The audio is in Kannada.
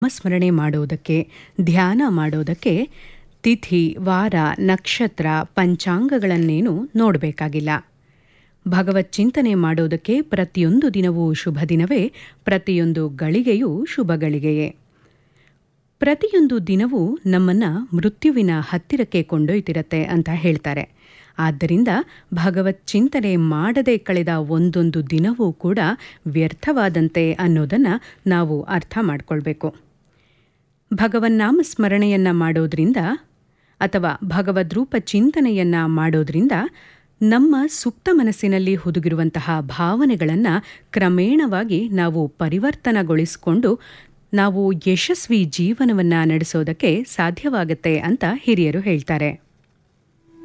ನಾಮಸ್ಮರಣೆ ಮಾಡೋದಕ್ಕೆ ಧ್ಯಾನ ಮಾಡೋದಕ್ಕೆ ತಿಥಿ ವಾರ ನಕ್ಷತ್ರ ಪಂಚಾಂಗಗಳನ್ನೇನು ನೋಡಬೇಕಾಗಿಲ್ಲ ಭಗವತ್ ಚಿಂತನೆ ಮಾಡೋದಕ್ಕೆ ಪ್ರತಿಯೊಂದು ದಿನವೂ ಶುಭ ದಿನವೇ ಪ್ರತಿಯೊಂದು ಗಳಿಗೆಯೂ ಶುಭ ಗಳಿಗೆಯೇ ಪ್ರತಿಯೊಂದು ದಿನವೂ ನಮ್ಮನ್ನ ಮೃತ್ಯುವಿನ ಹತ್ತಿರಕ್ಕೆ ಕೊಂಡೊಯ್ತಿರತ್ತೆ ಅಂತ ಹೇಳ್ತಾರೆ ಆದ್ದರಿಂದ ಭಗವತ್ ಚಿಂತನೆ ಮಾಡದೆ ಕಳೆದ ಒಂದೊಂದು ದಿನವೂ ಕೂಡ ವ್ಯರ್ಥವಾದಂತೆ ಅನ್ನೋದನ್ನ ನಾವು ಅರ್ಥ ಮಾಡ್ಕೊಳ್ಬೇಕು ಭಗವನ್ನಾಮ ಸ್ಮರಣೆಯನ್ನ ಮಾಡೋದ್ರಿಂದ ಅಥವಾ ಭಗವದ್ರೂಪ ಚಿಂತನೆಯನ್ನ ಮಾಡೋದ್ರಿಂದ ನಮ್ಮ ಸುಪ್ತ ಮನಸ್ಸಿನಲ್ಲಿ ಹುದುಗಿರುವಂತಹ ಭಾವನೆಗಳನ್ನು ಕ್ರಮೇಣವಾಗಿ ನಾವು ಪರಿವರ್ತನಗೊಳಿಸಿಕೊಂಡು ನಾವು ಯಶಸ್ವಿ ಜೀವನವನ್ನ ನಡೆಸೋದಕ್ಕೆ ಸಾಧ್ಯವಾಗುತ್ತೆ ಅಂತ ಹಿರಿಯರು ಹೇಳ್ತಾರೆ